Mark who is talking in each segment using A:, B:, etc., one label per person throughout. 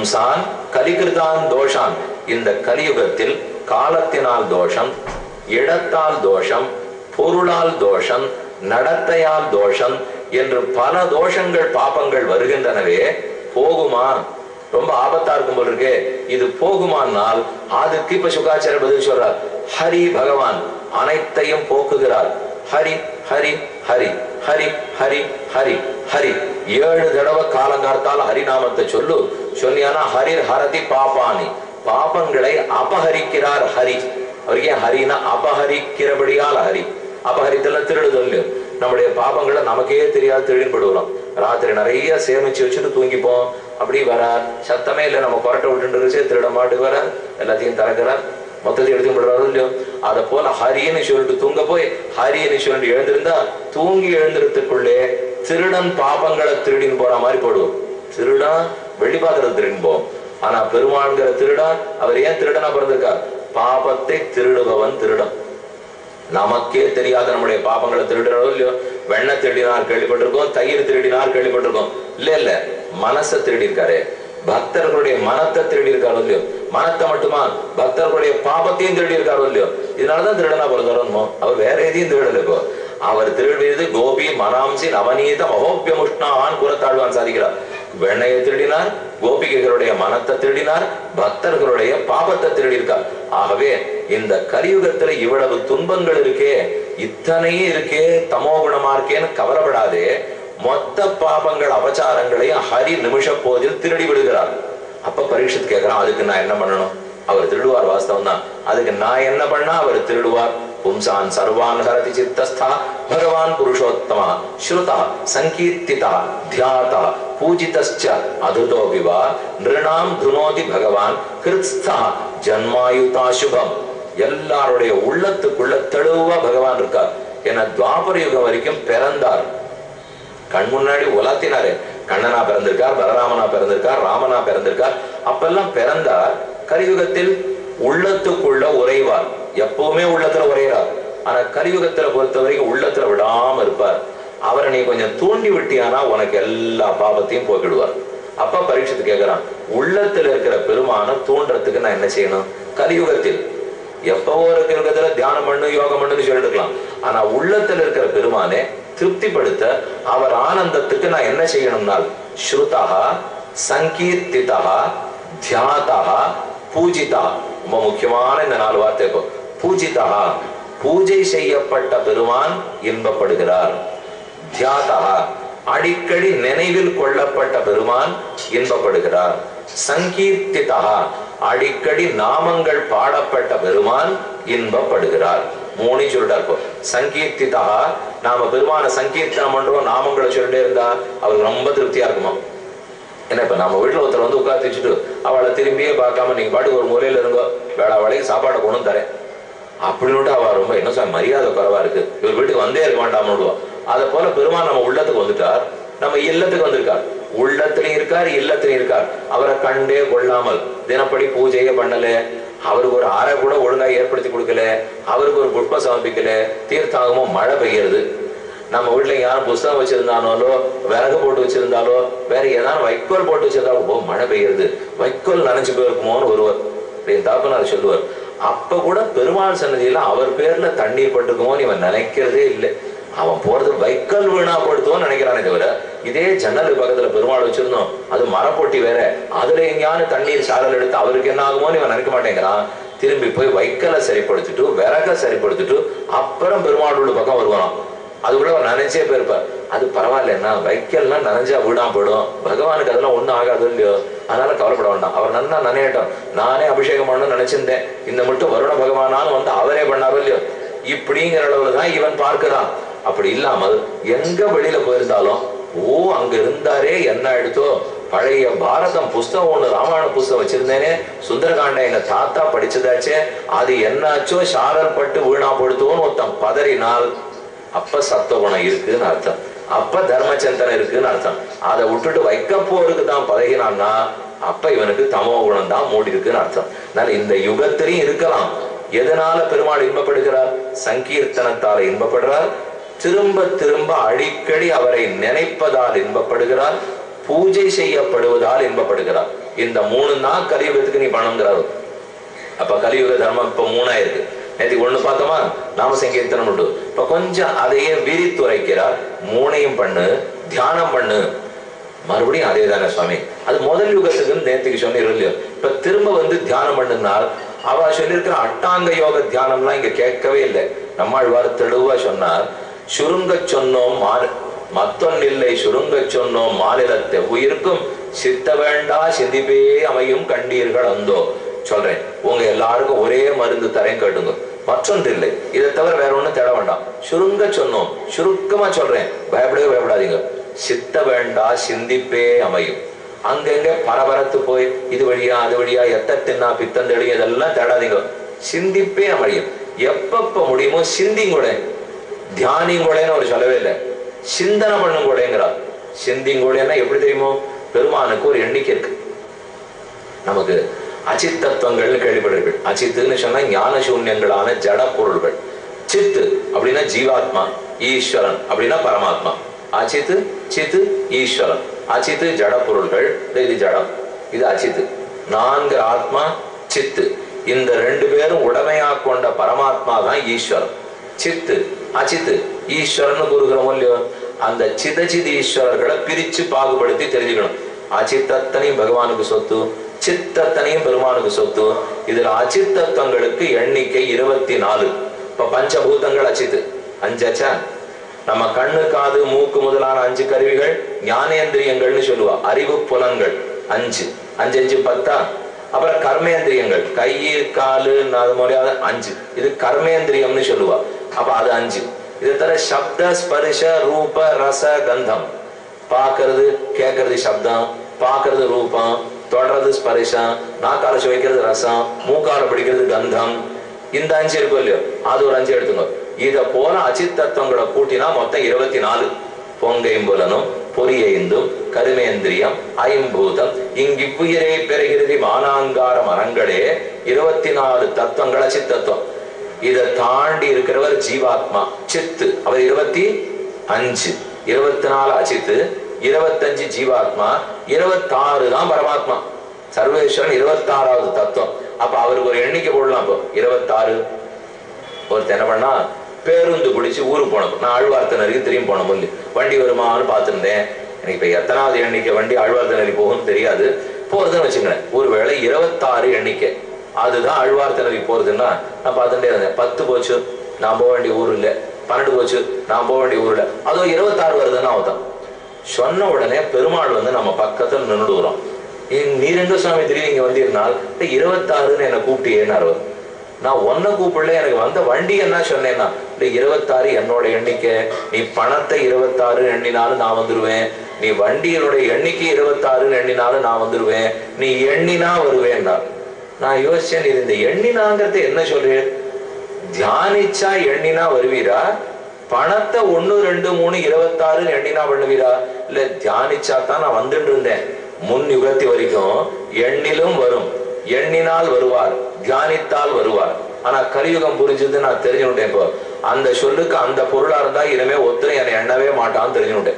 A: பும்சான் கலிகிருதான் தோஷான் இந்த கலியுகத்தில் காலத்தினால் தோஷம் இடத்தால் தோஷம் பொருளால் தோஷம் நடத்தையால் தோஷம் என்று பல தோஷங்கள் பாபங்கள் வருகின்றனவே போகுமா ரொம்ப ஆபத்தா இருக்கும் போல இருக்கே இது போகுமானால் அதுக்கு இப்ப சுகாச்சார பதில் சொல்றார் ஹரி பகவான் அனைத்தையும் போக்குகிறார் ஹரி ஹரி ஹரி ஹரி ஹரி ஹரி ஹரி ஏழு தடவை காலங்கார்த்தால் ஹரிநாமத்தை சொல்லு சொன்னியானா ஹரிர் ஹரதி பாபானி பாபங்களை அபகரிக்கிறார் ஹரி அவருக்கு ஏன் ஹரினா அபகரிக்கிறபடியால் ஹரி அபகரித்தெல்லாம் திருடுதல் நம்முடைய பாபங்களை நமக்கே தெரியாது திருடின்படுவோம் ராத்திரி நிறைய சேமிச்சு வச்சுட்டு தூங்கிப்போம் அப்படி வரார் சத்தமே இல்லை நம்ம கொரட்டை விட்டுருச்சு திருட மாட்டு வரார் எல்லாத்தையும் திறக்கிறார் மொத்தத்தை எடுத்து விடுறாரு இல்லையோ அதை போல ஹரின்னு சொல்லிட்டு தூங்க போய் ஹரின்னு சொல்லிட்டு எழுந்திருந்தா தூங்கி எழுந்திரத்துக்குள்ளே திருடன் பாபங்களை திருடின்னு போற மாதிரி போடுவோம் திருடன் வெள்ளி பாத்திரத்தை திருடின்னு போவோம் ஆனா பெருமாள்கிற திருடன் அவர் ஏன் திருடனா பிறந்திருக்கார் பாபத்தை திருடுபவன் திருடன் நமக்கே தெரியாத நம்முடைய பாபங்களை திருடுறோம் இல்லையோ வெண்ணெய் திருடினார் கேள்விப்பட்டிருக்கோம் தயிர் திருடினார் கேள்விப்பட்டிருக்கோம் இல்ல இல்ல மனசை திருடி இருக்காரு பக்தர்களுடைய மனத்தை திருடி இருக்காரோ இல்லையோ மனத்தை மட்டுமா பக்தர்களுடைய பாபத்தையும் திருடி இருக்காரோ இல்லையோ இதனாலதான் திருடனா பிறந்தாரோ அவர் வேற எதையும் திருடல இப்போ அவர் திருடியது கோபி மனாம்சி நவநீத மகோபியமுஷ்ணான் கூறத்தாழ்வான் சாதிக்கிறார் வெண்ணையை திருடினார் கோபிகைகளுடைய மனத்தை திருடினார் பக்தர்களுடைய பாபத்தை திருடியிருக்கார் ஆகவே இந்த கலியுகத்துல இவ்வளவு துன்பங்கள் இருக்கே இத்தனையும் இருக்கே தமோ குணமா இருக்கேன்னு கவலைப்படாதே மொத்த பாபங்கள் அபச்சாரங்களையும் ஹரி நிமிஷ போதில் திருடி விடுகிறார் அப்ப பரீட்சித் கேட்கிறான் அதுக்கு நான் என்ன பண்ணணும் அவர் திருடுவார் வாஸ்தவம் தான் அதுக்கு நான் என்ன பண்ணா அவர் திருடுவார் பும்சான் சர்வான் ஹரதி சித்தஸ்தா பகவான் புருஷோத்தமா ஸ்ருதா சங்கீர்த்திதா தியாதா பூஜிதஸ்ச அதுதோ விவா நிருணாம் துனோதி பகவான் கிருத்ஸ்தா ஜன்மாயுதா சுபம் எல்லாருடைய உள்ளத்துக்குள்ள தெளிவா பகவான் இருக்கார் என துவாபர யுகம் வரைக்கும் பிறந்தார் கண் முன்னாடி உலத்தினாரு கண்ணனா பிறந்திருக்கார் பலராமனா பிறந்திருக்கார் ராமனா பிறந்திருக்கார் அப்பெல்லாம் பிறந்தார் கலியுகத்தில் உள்ளத்துக்குள்ள உறைவார் எப்பவுமே உள்ளத்துல உரையிறார் ஆனா கலியுகத்துல பொறுத்த வரைக்கும் உள்ளத்துல விடாம இருப்பார் அவரை நீ கொஞ்சம் தூண்டி விட்டியானா உனக்கு எல்லா பாவத்தையும் போக்கிடுவார் அப்ப பரீட்சத்து கேட்கிறான் உள்ளத்துல இருக்கிற பெருமான தூண்டுறதுக்கு நான் என்ன செய்யணும் கலியுகத்தில் எப்பவோ இருக்கிற யுகத்துல தியானம் பண்ணு யோகம் பண்ணுன்னு சொல்லிட்டு இருக்கலாம் ஆனா உள்ளத்துல இருக்கிற பெருமானே திருப்திப்படுத்த அவர் ஆனந்தத்துக்கு நான் என்ன செய்யணும்னால் ஸ்ருதா சங்கீர்த்திதா தியாதா பூஜிதா ரொம்ப முக்கியமான இந்த நாலு வார்த்தை இப்போ பூஜிதா பூஜை செய்யப்பட்ட பெருமான் இன்பப்படுகிறார் தியாதா அடிக்கடி நினைவில் கொள்ளப்பட்ட பெருமான் இன்பப்படுகிறார் சங்கீர்த்திதா அடிக்கடி நாமங்கள் பாடப்பட்ட பெருமான் இன்பப்படுகிறார் மூணு சொல்லிட்டார் இப்போ சங்கீர்த்திதா நாம பெருமான சங்கீர்த்தனம் பண்றோம் நாமங்களை சொல்லிட்டே இருந்தா அவருக்கு ரொம்ப திருப்தியா இருக்குமா ஏன்னா இப்ப நம்ம வீட்டுல ஒருத்தர் வந்து உட்காந்து வச்சுட்டு அவளை திரும்பியே பார்க்காம நீங்க பாட்டுக்கு ஒரு மூலையில இருங்கோ வேலை வேலைக்கு சாப்பாடை கொண்டு தரேன் அப்படின்னு அவ ரொம்ப என்ன சார் மரியாதை குறைவா இருக்கு இவர் வீட்டுக்கு வந்தே இருக்க வேண்டாம்னு அதை போல பெருமான் நம்ம உள்ளத்துக்கு வந்துட்டார் நம்ம இல்லத்துக்கு வந்திருக்கார் உள்ளத்திலையும் இருக்கார் இல்லத்திலையும் இருக்கார் அவரை கண்டே கொள்ளாமல் தினப்படி பூஜையே பண்ணல அவருக்கு ஒரு அறை கூட ஒழுங்கா ஏற்படுத்தி கொடுக்கல அவருக்கு ஒரு புஷ்பம் சமர்ப்பிக்கல தீர்த்தாகமும் மழை பெய்யறது நம்ம வீட்டுல யாரும் புஸ்தகம் வச்சிருந்தானோ விறகு போட்டு வச்சிருந்தாலோ வேற ஏதாவது வைக்கோல் போட்டு வச்சிருந்தாலும் ஓ மழை பெய்யுறது வைக்கோல் நனைஞ்சு போயிருக்குமோன்னு ஒருவர் அப்படின்னு தாப்பனார் சொல்லுவார் அப்ப கூட பெருமாள் சன்னதியில அவர் பேர்ல தண்ணீர் பட்டுக்குமோன்னு இவன் நினைக்கிறதே இல்லை அவன் போறது வைக்கல் வீணா படுத்துவோம்னு நினைக்கிறானே தவிர இதே ஜன்னல் பக்கத்துல பெருமாள் வச்சிருந்தோம் அது மரப்பொட்டி வேற அதுல எங்கேயாவது தண்ணீர் சாரல் எடுத்து அவருக்கு என்ன ஆகுமோன்னு இவன் நினைக்க மாட்டேங்கிறான் திரும்பி போய் வைக்கலை சரிப்படுத்திட்டு விறக சரிப்படுத்திட்டு அப்புறம் பெருமாளோட பக்கம் வருவான் அது கூட அவர் நினைச்சே போயிருப்பார் அது பரவாயில்லன்னா வைக்கல்னா நனைஞ்சா வீணா போயிடும் பகவானுக்கு அதெல்லாம் ஒண்ணும் ஆகாது இல்லையோ அதனால கவலைப்பட வேண்டாம் அவர் நன்னா நனையட்டும் நானே அபிஷேகம் பண்ணணும்னு நினைச்சிருந்தேன் இந்த மட்டும் வருண பகவானாலும் வந்து அவரே பண்ணாரோ இல்லையோ இப்படிங்கிற அளவுல தான் இவன் பார்க்கிறான் அப்படி இல்லாமல் எங்க வெளியில போயிருந்தாலும் ஓ அங்க இருந்தாரே என்ன எடுத்தோ பழைய பாரதம் புஸ்தகம் ஒண்ணு ராமாயண புஸ்தகம் வச்சிருந்தேனே சுந்தரகாண்ட எங்க தாத்தா படிச்சதாச்சே அது என்னாச்சோ சாரல் பட்டு வீணா படுத்துவோன்னு ஒருத்தன் பதறினால் அப்ப சத்துவகுணம் இருக்குன்னு அர்த்தம் அப்ப தர்மச்சந்தனம் இருக்குன்னு அர்த்தம் அதை விட்டுட்டு வைக்க போருக்கு தான் பழகினான்னா அப்ப இவனுக்கு தமோ குணம் தான் மூடி இருக்குன்னு அர்த்தம் அதனால இந்த யுகத்திலையும் இருக்கலாம் எதனால பெருமாள் இன்பப்படுகிறார் சங்கீர்த்தனத்தால இன்பப்படுறார் திரும்ப திரும்ப அடிக்கடி அவரை நினைப்பதால் இன்பப்படுகிறார் பூஜை செய்யப்படுவதால் இன்பப்படுகிறார் இந்த மூணு தான் கலியுகத்துக்கு நீ பணங்கிறாரு அப்ப கலியுக தர்மம் இப்ப மூணாயிருக்கு நேற்றுக்கு ஒண்ணு பார்த்தோமா நாம சங்கீர்த்தனம் உண்டு இப்ப கொஞ்சம் அதையே விரித்துரைக்கிறார் மூணையும் பண்ணு தியானம் பண்ணு மறுபடியும் அதே தானே சுவாமி அது முதல் யுகத்துக்குன்னு நேற்றுக்கு சொன்னீர் இல்லையோ இப்ப திரும்ப வந்து தியானம் பண்ணுனால் அவ சொல்லியிருக்கிற அட்டாங்க யோக தியானம்லாம் இங்க கேட்கவே இல்லை நம்மாழ்வார் தெளிவா சொன்னார் சுருங்க சொன்னோம் மாறு மத்தொன்னில்லை சுருங்க சொன்னோம் மாநிலத்தை உயிருக்கும் சித்த வேண்டா சிந்திப்பே அமையும் கண்டீர்கள் அந்தோ சொல்றேன் உங்க எல்லாருக்கும் ஒரே மருந்து தரேன் கேட்டுங்க மற்றொன்று இல்லை இதை தவிர வேற ஒண்ணும் தேட வேண்டாம் சுருங்க சொன்னோம் சுருக்கமா சொல்றேன் பயப்படவே பயப்படாதீங்க சித்த வேண்டா சிந்திப்பே அமையும் அங்கங்க பரபரத்து போய் இது வழியா அது வழியா எத்த தின்னா பித்தம் தெளியும் இதெல்லாம் தேடாதீங்க சிந்திப்பே அமையும் எப்பப்ப முடியுமோ சிந்திங்கூட தியானிங்கூடன்னு ஒரு சொல்லவே இல்லை சிந்தனை பண்ணுங்கூடங்கிறார் சிந்திங்கூடன்னா எப்படி தெரியுமோ பெருமானுக்கு ஒரு எண்ணிக்கை இருக்கு நமக்கு அச்சித் தத்துவங்கள்னு கேள்விப்படுறீர்கள் அச்சித்துன்னு சொன்னா ஞான சூன்யங்களான ஜட பொருள்கள் சித்து அப்படின்னா ஜீவாத்மா ஈஸ்வரன் அப்படின்னா பரமாத்மா அச்சித்து சித்து ஈஸ்வரன் அச்சித்து ஜட பொருள்கள் இது ஜடம் இது அச்சித்து நான்கு ஆத்மா சித்து இந்த ரெண்டு பேரும் உடமையா கொண்ட பரமாத்மா தான் ஈஸ்வரன் சித்து அச்சித்து ஈஸ்வரன் கூறுகிறோம் இல்லையோ அந்த சிதச்சித் ஈஸ்வரர்களை பிரிச்சு பாகுபடுத்தி தெரிஞ்சுக்கணும் அச்சித்தத்தனையும் பகவானுக்கு சொத்து சித்தத்தனையும் பெருமானுக்கு சொத்து இதுல அச்சித்தத்தங்களுக்கு எண்ணிக்கை இருபத்தி நாலு இப்ப பஞ்சபூதங்கள் அச்சித்து அஞ்சச்சா நம்ம கண்ணு காது மூக்கு முதலான அஞ்சு கருவிகள் ஞானேந்திரியங்கள்னு சொல்லுவா அறிவு புலன்கள் அஞ்சு அஞ்சு அஞ்சு பத்தா அப்புறம் கர்மேந்திரியங்கள் கை காலு அது முடியாத அஞ்சு இது கர்மேந்திரியம்னு சொல்லுவா அப்ப அது அஞ்சு இது தர சப்த ஸ்பரிச ரூப ரச கந்தம் பார்க்கிறது கேட்கறது சப்தம் பார்க்கிறது ரூபம் தொடர்றது ஸ்பரிசம் நாக்கால சுவைக்கிறது ரசம் மூக்கால பிடிக்கிறது கந்தம் இந்த அஞ்சு இருக்கும் இல்லையோ அது ஒரு அஞ்சு எடுத்துங்க இத போல அச்சித் தத்துவங்களை கூட்டினா மொத்தம் இருபத்தி நாலு பொங்கைம்புலனும் பொரியைந்தும் கருமேந்திரியம் ஐம்பூதம் இங்கிப்புயிரை பெறுகிறது மானாங்கார மரங்களே இருபத்தி நாலு தத்துவங்கள் அச்சித் தத்துவம் இதை தாண்டி இருக்கிறவர் ஜீவாத்மா சித்து அவர் இருபத்தி அஞ்சு இருபத்தி நாலு அச்சித்து இருபத்தஞ்சு ஜீவாத்மா இருபத்தாறு தான் பரமாத்மா சர்வேஸ்வரன் இருபத்தாறாவது தத்துவம் அப்ப அவருக்கு ஒரு எண்ணிக்கை போடலாம் இப்போ இருபத்தாறு ஒருத்தர் என்ன பண்ணா பேருந்து பிடிச்சு ஊருக்கு போனோம் நான் ஆழ்வார்த்தனருக்கு திரும்பி போன முல்லு வண்டி வருமானு பார்த்துருந்தேன் எனக்கு இப்ப எத்தனாவது எண்ணிக்கை வண்டி ஆழ்வார்த்தனரி போகும்னு தெரியாது போறதுன்னு வச்சுங்களேன் ஒருவேளை இருபத்தாறு எண்ணிக்கை அதுதான் ஆழ்வார்த்தனரி போறதுன்னா நான் பார்த்துட்டே இருந்தேன் பத்து போச்சு நான் போக வேண்டிய ஊர் இல்லை பன்னெண்டு போச்சு நான் போக வேண்டிய ஊர் இல்லை அதோ இருபத்தாறு வருதுன்னா அவதான் சொன்ன உடனே பெருமாள் வந்து நம்ம பக்கத்துல நின்றுடுறோம் நீ ரெண்டு சுவாமி திடீர்னு இங்க வந்திருந்தால் இருபத்தாறுன்னு என்னை கூப்பிட்டியேன்னு அவர் நான் ஒன்ன கூப்பிடல எனக்கு வந்த வண்டி என்ன சொன்னேன்னா இல்ல இருபத்தாறு என்னோட எண்ணிக்கை நீ பணத்தை இருபத்தாறு எண்ணினாலும் நான் வந்துருவேன் நீ வண்டியினுடைய எண்ணிக்கை இருபத்தாறுன்னு எண்ணினாலும் நான் வந்துருவேன் நீ எண்ணினா வருவேன்னா நான் யோசிச்சேன் இது இந்த எண்ணினாங்கிறது என்ன சொல்றேன் தியானிச்சா எண்ணினா வருவீரா பணத்தை ஒண்ணு ரெண்டு மூணு இருபத்தாறு எண்ணினா பண்ணுவீரா இல்ல தியானிச்சா தான் நான் வந்துட்டு இருந்தேன் முன் யுகத்தி வரைக்கும் எண்ணிலும் வரும் எண்ணினால் வருவார் தியானித்தால் வருவார் ஆனா கலியுகம் புரிஞ்சது நான் தெரிஞ்சுட்டேன் இப்போ அந்த சொல்லுக்கு அந்த பொருளா இருந்தா இனிமே ஒருத்தரும் என்னை எண்ணவே மாட்டான்னு தெரிஞ்சுட்டேன்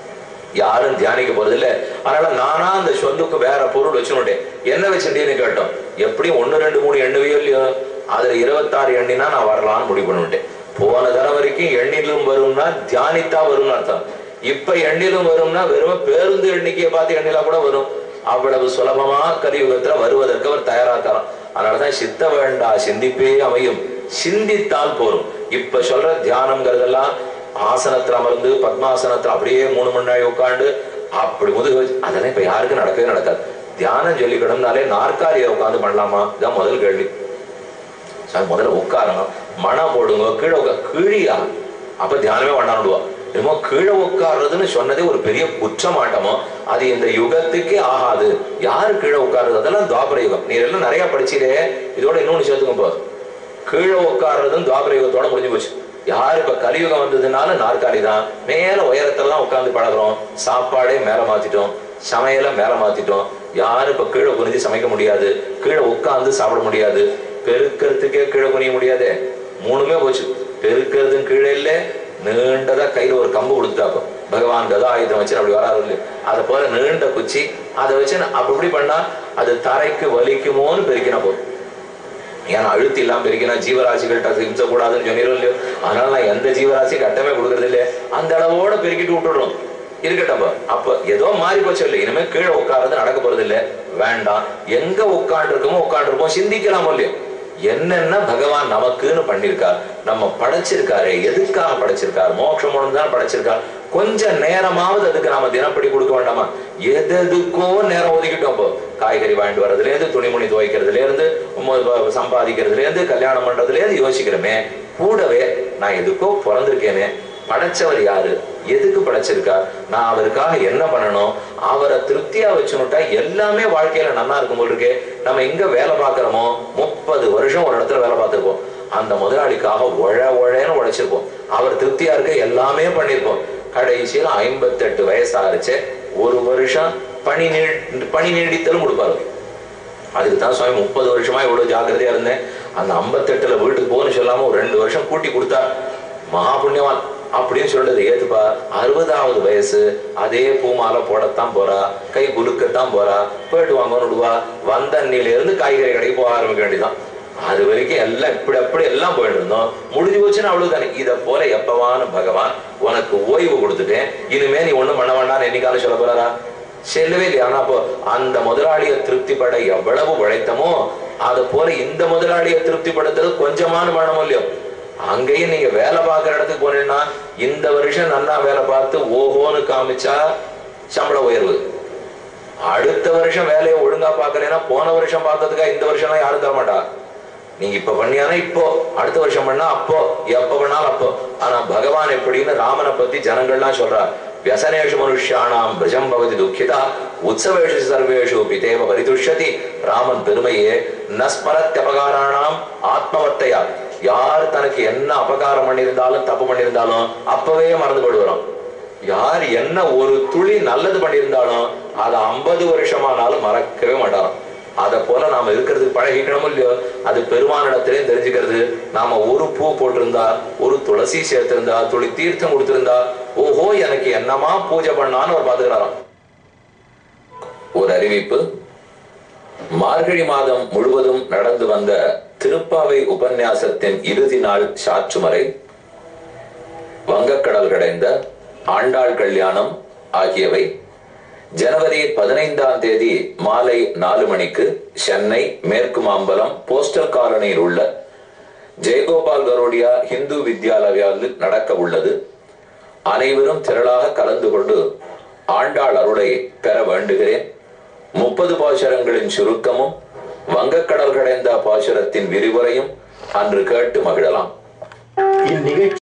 A: யாரும் தியானிக்க போறது இல்ல அதனால நானா அந்த சொல்லுக்கு வேற பொருள் வச்சுட்டேன் என்ன வச்சுட்டேன்னு கேட்டோம் எப்படியும் ஒண்ணு ரெண்டு மூணு எண்ணுவையோ இல்லையோ அதுல இருபத்தாறு எண்ணினா நான் வரலாம்னு முடிவு பண்ணிவிட்டேன் போன தரம் வரைக்கும் எண்ணிலும் வரும்னா தியானித்தா வரும்னு அர்த்தம் இப்ப எண்ணிலும் வரும்னா வெறும் பேருந்து எண்ணிக்கையை பார்த்து எண்ணிலா கூட வரும் அவ்வளவு சுலபமா கலியுகத்துல வருவதற்கு அவர் தயாராக்கலாம் அதனாலதான் சித்த வேண்டா சிந்திப்பே அமையும் சிந்தித்தால் போரும் இப்ப சொல்ற தியானம்ங்கிறதெல்லாம் ஆசனத்துல அமர்ந்து பத்மாசனத்துல அப்படியே மூணு மணி நேரம் உட்காந்து அப்படி முதுகு வச்சு அதெல்லாம் இப்ப யாருக்கும் நடக்கவே நடக்காது தியானம் சொல்லிக்கணும்னாலே நாற்காலியை உட்காந்து பண்ணலாமா இதான் முதல் கேள்வி சார் முதல்ல உட்காரணும் மனம் போடுங்க கீழே உட்கா கீழியா அப்ப தியானமே பண்ணாடுவா என்னமோ கீழே உட்கார்றதுன்னு சொன்னதே ஒரு பெரிய குற்றமாட்டமோ அது இந்த யுகத்துக்கே ஆகாது யாரு கீழே உட்காருது அதெல்லாம் துவாபர யுகம் நீர் எல்லாம் நிறைய படிச்சீரே இதோட இன்னொன்னு சேர்த்துக்கும் போ கீழே உட்கார்றதும் துவாபர யுகத்தோட முடிஞ்சு போச்சு யார் இப்ப கலியுகம் வந்ததுனால நாற்காலி தான் மேல உயரத்தெல்லாம் உட்கார்ந்து பழகுறோம் சாப்பாடே மேல மாத்திட்டோம் சமையல மேல மாத்திட்டோம் யாரும் இப்ப கீழே குனிஞ்சு சமைக்க முடியாது கீழே உட்கார்ந்து சாப்பிட முடியாது பெருக்கிறதுக்கே கீழே குனிய முடியாதே மூணுமே போச்சு பெருக்கிறதும் கீழே இல்லை நீண்டதா கையில ஒரு கம்பு கொடுத்துட்டாப்போ பகவான் கதா ஆயுதம் வச்சு அப்படி வராது இல்லையா அதை போல நீண்ட குச்சி அதை வச்சு அப்படி இப்படி பண்ணா அது தரைக்கு வலிக்குமோன்னு பெருக்கினா போதும் ஏன்னா அழுத்தி இல்லாம பெருக்கினா ஜீவராசிகள்கிட்ட ஹிம்ச கூடாதுன்னு சொன்னிரும் இல்லையோ அதனால நான் எந்த ஜீவராசி கட்டமே கொடுக்கறது இல்லையே அந்த அளவோட பெருக்கிட்டு விட்டுடுறோம் இருக்கட்டும் அப்ப. அப்ப ஏதோ மாறி போச்சு இல்லை இனிமே கீழே உட்கார்றது நடக்க போறது இல்ல வேண்டாம் எங்க உட்காந்து இருக்கோமோ உட்காந்துருப்போம் சிந்திக்கலாம் இல்லையோ என்னென்ன பகவான் நமக்குன்னு பண்ணிருக்கார் நம்ம படைச்சிருக்காரு எதுக்காக படைச்சிருக்கார் மோட்சம் ஒன்று தான் படைச்சிருக்கார் கொஞ்ச நேரமாவது அதுக்கு நாம தினப்படி கொடுக்க வேண்டாமா எது எதுக்கோ நேரம் ஒதுக்கிட்டோம் இப்போ காய்கறி வாங்கிட்டு வர்றதுல இருந்து துணிமணி துவைக்கிறதுல இருந்து உம்ம- ப- சம்பாதிக்கிறதுல இருந்து கல்யாணம் பண்றதுல இருந்து யோசிக்கிறோமே கூடவே நான் எதுக்கோ பிறந்திருக்கேனே படைச்சவர் யாரு எதுக்கு படைச்சிருக்கார் நான் அவருக்காக என்ன பண்ணணும் அவரை திருப்தியா வச்சுனுட்டா எல்லாமே வாழ்க்கையில நல்லா இருக்கும் போல் இருக்கே நம்ம எங்க வேலை பார்க்கறோமோ முப்பது வருஷம் ஒரு இடத்துல வேலை பார்த்திருப்போம் அந்த முதலாளிக்காக உழ உழன்னு உழைச்சிருப்போம் அவர் திருப்தியா இருக்க எல்லாமே பண்ணிருப்போம் கடைசியில ஐம்பத்தெட்டு வயசாருச்சு ஒரு வருஷம் பணி நீ பணி நீடித்தலும் கொடுப்பாரு அதுக்கு தான் சுவாமி முப்பது வருஷமா இவ்வளவு ஜாக்கிரதையா இருந்தேன் அந்த ஐம்பத்தெட்டுல வீட்டுக்கு போகணும்னு சொல்லாம ஒரு ரெண்டு வருஷம் கூட்டி கொடுத்தா மகா புண்ணியவான் அப்படின்னு சொல்றது ஏத்துப்பா அறுபதாவது வயசு அதே பூமாலை போடத்தான் போறா கை குலுக்கத்தான் போறா போயிட்டு வாங்கன்னு விடுவா வந்த அன்னில இருந்து காய்கறி கடைக்கு போக ஆரம்பிக்க வேண்டியதான் அது வரைக்கும் எல்லாம் இப்படி அப்படி எல்லாம் போயிட்டு இருந்தோம் முடிஞ்சு போச்சுன்னா அவ்வளவுதானே இதை போல எப்பவான பகவான் உனக்கு ஓய்வு கொடுத்துட்டேன் இனிமே நீ ஒண்ணும் பண்ண வேண்டாம்னு என்னைக்காலும் சொல்ல போறாரா செல்லவே இல்லையா ஆனா அப்போ அந்த முதலாளியை திருப்திப்பட எவ்வளவு உழைத்தமோ அது போல இந்த முதலாளியை திருப்திப்படுத்துறது கொஞ்சமான பணமும் இல்லையோ அங்கேயும் நீங்க வேலை பார்க்குற இடத்துக்கு போனீங்கன்னா இந்த வருஷம் நல்லா வேலை பார்த்து ஓஹோன்னு காமிச்சா சம்பள உயர்வு அடுத்த வருஷம் வேலையை ஒழுங்கா பார்க்கலைன்னா போன வருஷம் பார்த்ததுக்கா இந்த வருஷம்லாம் யாரும் தர மாட்டா நீங்க இப்ப பண்ணியானா இப்போ அடுத்த வருஷம் பண்ணா அப்போ எப்ப பண்ணாலும் அப்போ ஆனா பகவான் எப்படின்னு ராமனை பத்தி ஜனங்கள்லாம் சொல்றா வியசனேஷு மனுஷியானாம் பிரஜம் பவதி துக்கிதா உற்சவேஷு சர்வேஷு பிதேவ பரிதுஷ்யதி ராமன் பெருமையே நஸ்மரத்யபகாராணாம் ஆத்மவத்தையா யார் தனக்கு என்ன அபகாரம் பண்ணியிருந்தாலும் தப்பு பண்ணியிருந்தாலும் அப்பவே மறந்து போடுவாராம் யார் என்ன ஒரு துளி நல்லது பண்ணியிருந்தாலும் அதை ஐம்பது வருஷமானாலும் மறக்கவே மாட்டாராம் அதை போல நாம இருக்கிறதுக்கு பழகிக்கணும் இல்லையோ அது பெருமானிடத்திலே தெரிஞ்சுக்கிறது நாம ஒரு பூ போட்டிருந்தா ஒரு துளசி சேர்த்திருந்தா துளி தீர்த்தம் கொடுத்திருந்தா ஓஹோ எனக்கு என்னமா பூஜை பண்ணான்னு அவர் பாத்துக்கிறாராம் ஒரு அறிவிப்பு மார்கழி மாதம் முழுவதும் நடந்து வந்த திருப்பாவை உபன்யாசத்தின் இறுதி நாள் சாற்றுமறை வங்கக்கடல் கடைந்த ஆண்டாள் கல்யாணம் ஆகியவை ஜனவரி பதினைந்தாம் தேதி மாலை நாலு மணிக்கு சென்னை மேற்கு மாம்பலம் போஸ்டல் காலனியில் உள்ள ஜெயகோபால் கரோடியா இந்து வித்யாலயாவில் நடக்க உள்ளது அனைவரும் திரளாக கலந்து கொண்டு ஆண்டாள் அருளை பெற வேண்டுகிறேன் முப்பது பாசுரங்களின் சுருக்கமும் வங்கக்கடல் கடைந்த பாசுரத்தின் விரிவுரையும் அன்று கேட்டு மகிழலாம்
B: இந்நிகழ்ச்சி